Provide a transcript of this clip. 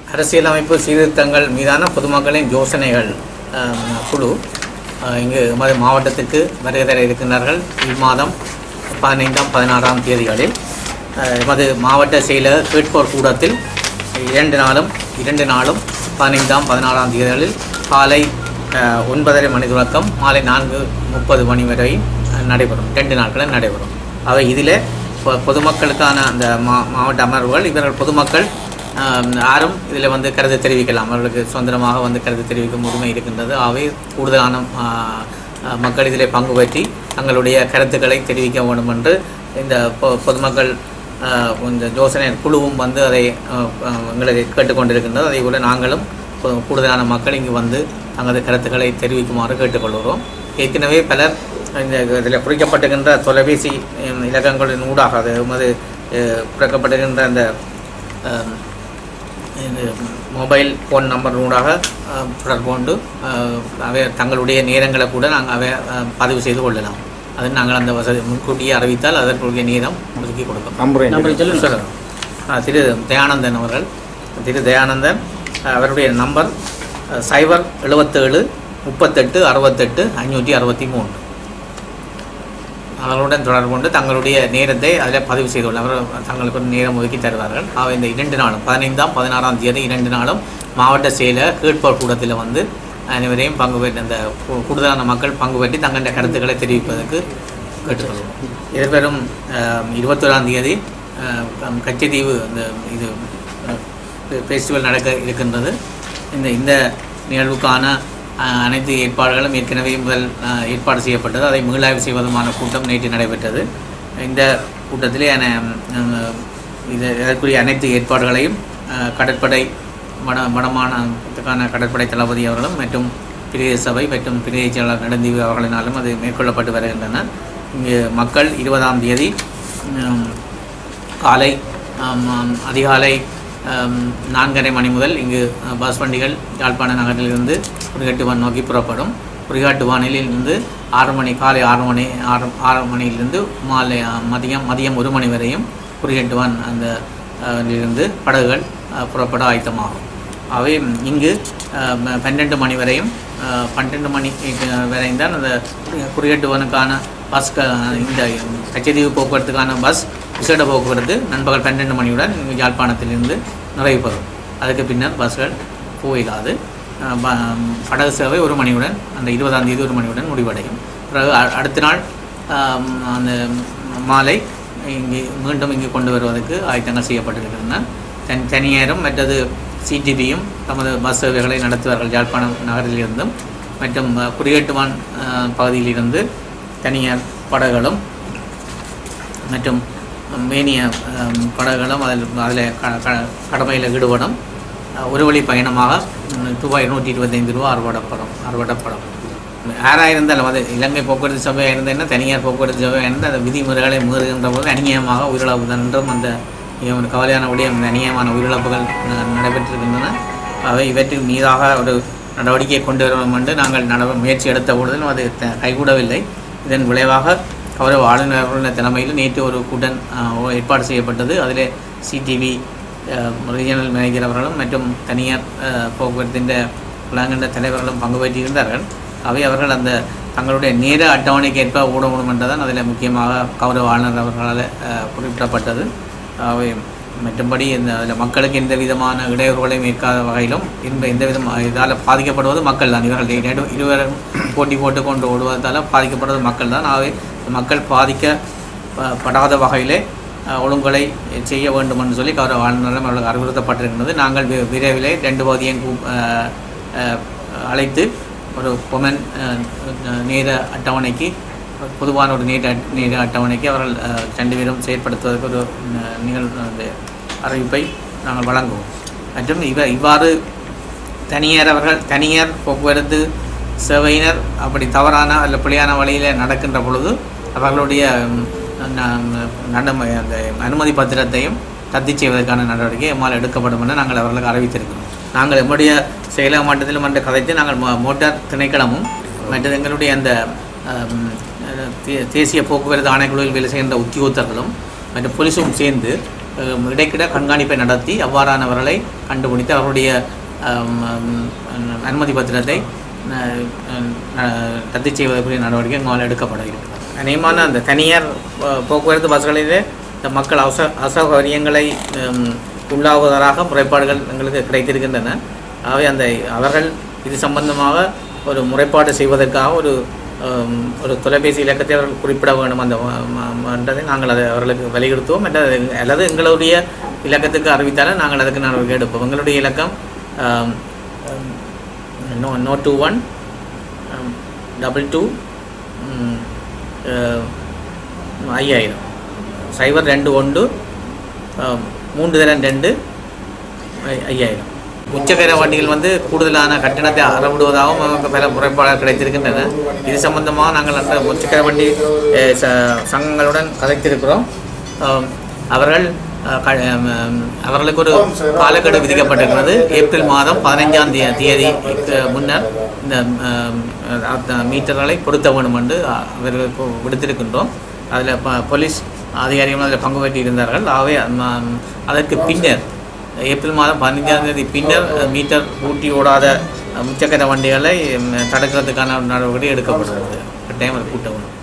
அரசியலமைப்பு சீர்திருத்தங்கள் மீதான பொதுமக்களின் யோசனைகள் அஹ், குழு அஹ், இங்கு எமது மாவட்டத்துக்கு வருகை தர இருக்கின்றார்கள் இம்மாதம் பதினைந்தாம் பதினாறாம் தேதிகளில் அஹ், எமது மாவட்ட செயலக கேட்போர் கூடத்தில் இரண்டு நாளும் இரண்டு நாளும் பதினைந்தாம் பதினாறாம் தேதிகளில் காலை அஹ், ஒன்பதரை மணி தொடக்கம் மாலை நான்கு முப்பது மணி வரை அஹ், நடைபெறும் ரெண்டு நாட்களில் நடைபெறும் அவை இதில் பொ- பொதுமக்களுக்கான அந்த மா மாவட்ட அமர்வுகள் இவர்கள் பொதுமக்கள் ஆம், யாரும் இதில் வந்து கருத்து தெரிவிக்கலாம் அவர்களுக்கு சுதந்திரமாக வந்து கருத்து தெரிவிக்கும் உரிமை இருக்கின்றது ஆகவே கூடுதலான ஆ, ஆ, மக்கள் இதில் பங்கு பற்றி தங்களுடைய கருத்துக்களை தெரிவிக்க வேண்டும் என்று இந்த பொ- பொதுமக்கள் ஆ, இந்த யோசனை குழுவும் வந்து அதை ஆ, ஆ, எங்களை கேட்டுக்கொண்டிருக்கின்றது அதே போல் நாங்களும் கூ- கூடுதலான மக்கள் இங்கு வந்து தங்களது கருத்துக்களை தெரிவிக்குமாறு கேட்டுக்கொள்கிறோம் ஏற்கனவே பலர் இந்த இதில் குறிக்கப்பட்டிருக்கின்ற தொலைபேசி ம், இலக்கங்களின் ஊடாக அது எமது அஹ், குறிக்கப்பட்டிருக்கின்ற அந்த அஹ், இது மொபைல் ஃபோன் நம்பர் ஊடாக அஹ், தொடர்பு கொண்டு அஹ், அவை தங்களுடைய நேரங்களை கூட நாங்கள் அவை அஹ், பதிவு செய்து கொள்ளலாம் அது நாங்கள் அந்த வசதி முன்கூட்டியே அறிவித்தால் அதற்குரிய நேரம் ஒதுக்கி கொடுப்போம் நம்பரை சொல்லுங்க சொல்லலாம் ஆ, திரு தயானந்தன் அவர்கள் திரு தயானந்தன் அஹ், அவருடைய நம்பர் அஹ், சைபர் எழுபத்தேழு முப்பத்தெட்டு அறுபத்தெட்டு ஐநூற்றி அறுபத்தி மூணு அவர்களுடன் தொடர்பு கொண்டு தங்களுடைய நேரத்தை அதில் பதிவு செய்துள்ள அவர் தங்களுக்கு ஒரு நேரம் ஒதுக்கி தருவார்கள் அவை இந்த இரண்டு நாளும் பதினைந்தாம் பதினாறாம் தேதி இரண்டு நாளும் மாவட்ட செயலர் கீழ்ப்போர் கூடத்தில் வந்து அனைவரையும் பங்கு பெற்று அந்த கூ- கூடுதலான மக்கள் பங்கு பெற்று தங்களுடைய கருத்துக்களை தெரிவிப்பதற்கு கேட்டுக்கொள்வோம் எதிர்வரும் இருபத்தோராம் தேதி அஹ், கச்சத்தீவு அந்த இது ஃபெஸ்டிவல் நடக்க இருக்கின்றது இந்த இந்த நிகழ்வுக்கான அஹ், அனைத்து ஏற்பாடுகளும் ஏற்கனவே முதல் அஹ், ஏற்பாடு செய்யப்பட்டது அதை மீளாய்வு செய்வதுமான கூட்டம் நேற்று நடைபெற்றது இந்த கூட்டத்திலே அன- அஹ், இது இதற்குரிய அனைத்து ஏற்பாடுகளையும் அஹ், கடற்படை வட வடமானத்துக்கான கடற்படை தளபதி அவர்களும் மற்றும் பிரதேச சபை மற்றும் பிரதேச செயலாளர் நெடுந்தீவு அவர்களினாலும் அது மேற்கொள்ளப்பட்டு வருகின்றன இங்கு மக்கள் இருபதாம் தேதி உம், காலை ஆம், ஆம், அதிகாலை ஆம், நான்கரை மணி முதல் இங்கு அஹ், பஸ் வண்டிகள் யாழ்ப்பாண நகரிலிருந்து குறிகாட்டுவான் நோக்கி புறப்படும் குறிகாட்டுவானில் இருந்து ஆறு மணி காலை ஆறு மணி ஆறு ஆறு மணியிலிருந்து மாலை அஹ், மதியம் மதியம் ஒரு மணி வரையும் குறிகாட்டுவான் அந்த அஹ், இருந்து படகுகள் அஹ், புறப்பட ஆயத்தமாகும் அவை இங்கு அஹ், ப- பன்னெண்டு மணி வரையும் அஹ், பன்னெண்டு மணி அஹ், வரையும் தான் அந்த குறியீட்டுவனுக்கான பஸ் க- இந்த கச்சதீவு போக்குவரத்துக்கான பஸ் விசேட போக்குவரத்து நண்பகல் பன்னெண்டு மணியுடன் இங்கு யாழ்ப்பாணத்திலிருந்து நிறைவு பெறும் அதுக்கு பின்னர் பஸ்கள் போயிடாது அஹ், ப- படகு சேவை ஒரு மணியுடன் அந்த இருபதாம் தேதி ஒரு மணியுடன் முடிவடையும் பிறகு அ- அடுத்த நாள் ஆம், அந்த மாலை இங்கே மீண்டும் இங்கு கொண்டு வருவதற்கு ஆயத்தங்கள் செய்யப்பட்டிருக்கின்றன தன் தனியாரும் மற்றது சிடிபியும் தமது பஸ் சேவைகளை நடத்துவார்கள் யாழ்ப்பாணம் நகரிலிருந்தும் மற்றும் அஹ், குறியேட்டுவான் அஹ், பகுதியிலிருந்து தனியார் படகுகளும் மற்றும் மேனிய அஹ், படகுகளும் அதில் அதில் க க- கடமையில் ஈடுபடும் அஹ், ஒரு வழி பயணமாக ம், ரூபாய் நூற்றி இருபத்தைந்து ரூபா அறுவடப்படும் அறுவடப்படும் யாராக இருந்தாலும் அது இலங்கை போக்குவரத்து சபையாக இருந்ததுன்னா தனியார் போக்குவரத்து சபையாக இருந்தால் அந்த விதிமுறைகளை மீறுகின்ற போது அநியாயமாக உயிரிழப்பு என்றும் அந்த மிக ஒரு கவலையான விடயம் இந்த அநியாயமான உயிரிழப்புகள் ந- நடைபெற்றிருக்கின்றன அவை இவற்றின் மீதாக ஒரு நடவடிக்கையை கொண்டு வர வேண்டும் என்று நாங்கள் நட முயற்சி எடுத்த பொழுதிலும் அது த- கைகூடவில்லை இதன் விளைவாக கௌரவ ஆளுநர் அவர்களின் தலைமையில் நேற்று ஒரு கூட்டம் அஹ், ஏற்பாடு செய்யப்பட்டது அதிலே சிடிவி ரீஜனல் மேனேஜர் அவர்களும் மற்றும் தனியார் அஹ், போக்குவரத்தின் உலகண்ட தலைவர்களும் பங்கு பெற்றிருந்தார்கள் அவை அவர்கள் அந்த தங்களுடைய நேர அட்டவணைக்கு ஏற்ப ஓட வேண்டும் என்றதான் அதில் முக்கியமாக கௌரவ ஆளுநர் அவர்களால் அஹ், குறிப்பிடப்பட்டது அவை மற்றும்படி இந்த அதில் மக்களுக்கு எந்த விதமான இடையூறுகளையும் இருக்காத வகையிலும் இந்த எந்த விதம் இதால் பாதிக்கப்படுவது மக்கள் தான் இவர்கள் இரு- இருவரும் போட்டி போட்டு கொண்டு ஓடுவதால் பாதிக்கப்படுவது மக்கள் தான் ஆகவே மக்கள் பாதிக்கப்படாத வகையிலே அஹ், ஒழுங்குகளை செய்ய வேண்டும் என்று சொல்லி கௌரவ ஆளுநரும் அவர்களுக்கு அறிவுறுத்தப்பட்டிருக்கிறது நாங்கள் வி- விரைவிலே ரெண்டு பகுதியையும் கூ- அஹ், அஹ், அழைத்து ஒரு பொமன் அஹ், நேர அட்டவணைக்கு பொதுவான ஒரு நேர நேர அட்டவணைக்கு அவர்கள் அஹ், ரெண்டு பேரும் செயற்படுத்துவதற்கு ஒரு அஹ், நிகழ் அந்த அறிவிப்பை நாங்கள் வழங்குவோம் மற்றும் இவ இவ்வாறு தனியார் அவர்கள் தனியார் போக்குவரத்து சேவையினர் அப்படி தவறான அல்ல பிழையான வழியில் நடக்கின்ற பொழுது அவர்களுடைய ம், ந- நடமை அந்த அனுமதி பத்திரத்தையும் ரத்து செய்வதற்கான நடவடிக்கை எம்மால் எடுக்கப்படும் என நாங்கள் அவர்களுக்கு அறிவித்திருக்கிறோம் நாங்கள் எம்முடைய செயலக மட்டத்திலும் என்ற கதைத்து நாங்கள் மோ- மோட்டார் திணைக்களமும் மற்றது எங்களுடைய அந்த ஆம், தே- தேசிய போக்குவரத்து ஆணைக்குழுவில் வேலை செய்கின்ற உத்தியோகத்தர்களும் மற்றும் போலீஸும் சேர்ந்து அஹ், இடைக்கிட கண்காணிப்பை நடத்தி அவ்வாறானவர்களை கண்டுபிடித்து அவருடைய அம், அம், அனுமதி பத்திரத்தை அஹ், அஹ், ரத்து செய்வதற்குரிய நடவடிக்கை எங்களால் எடுக்கப்பட இருக்கிறது அநேகமான அந்த தனியார் அஹ், போக்குவரத்து பஸ்களிலே இந்த மக்கள் அச அசௌகரியங்களை ஹம், உள்ளாவதாக முறைப்பாடுகள் எங்களுக்கு கிடைத்திருக்கின்றன ஆகவே அந்த அவர்கள் இது சம்பந்தமாக ஒரு முறைப்பாடு செய்வதற்காக ஒரு ஹம், ஒரு தொலைபேசி இலக்கத்தை அவர்கள் குறிப்பிட வேண்டும் அந்த ம- ம- என்றதை நாங்கள் அதை அவர்களுக்கு வலியுறுத்துவோம் அல்லது அல்லது எங்களுடைய இலக்கத்துக்கு அறிவித்தாலும் நாங்கள் அதுக்கு நடவடிக்கை எடுப்போம் எங்களுடைய இலக்கம் hmm, hmm, no no two one double two ஐயாயிரம் சைபர் ரெண்டு ஒன்று அஹ், மூன்று தரம் ரெண்டு ஐ- ஐயாயிரம் உச்சகர வண்டிகள் வந்து கூடுதலான கட்டணத்தை அறவிடுவதாகவும் நமக்கு பல முறைப்பாடுகள் கிடைத்திருக்கின்றன இது சம்பந்தமாக நாங்கள் அந்த உச்சக்கர வண்டி அஹ், ச- சங்கங்களுடன் கதைத்திருக்கிறோம் அஹ், அவர்கள் அஹ், க- அஹ், அவர்களுக்கு ஒரு காலக்கெடு விதிக்கப்பட்டிருக்கிறது ஏப்ரல் மாதம் பதினைஞ்சாம் தே தேதிக்கு முன்னர் இந்த அஹ், அந்த மீட்டர்களை பொருத்த வேண்டும் என்று அவர்களுக்கு விடுத்திருக்கின்றோம் அதில் ப போலீஸ் அதிகாரிகளும் அதில் பங்கு பெற்று இருந்தார்கள் ஆகவே அம், அதற்கு பின்னர் ஏப்ரல் மாதம் பதினைஞ்சாம் தேதி பின்னர் அஹ், மீட்டர் ஊட்டி ஓடாத அஹ், முச்சக்கர வண்டிகளை ம், தடுக்கிறதுக்கான நடவடிக்கை எடுக்கப்படுகிறது கட்டாயம் அதை கூட்ட வேண்டும்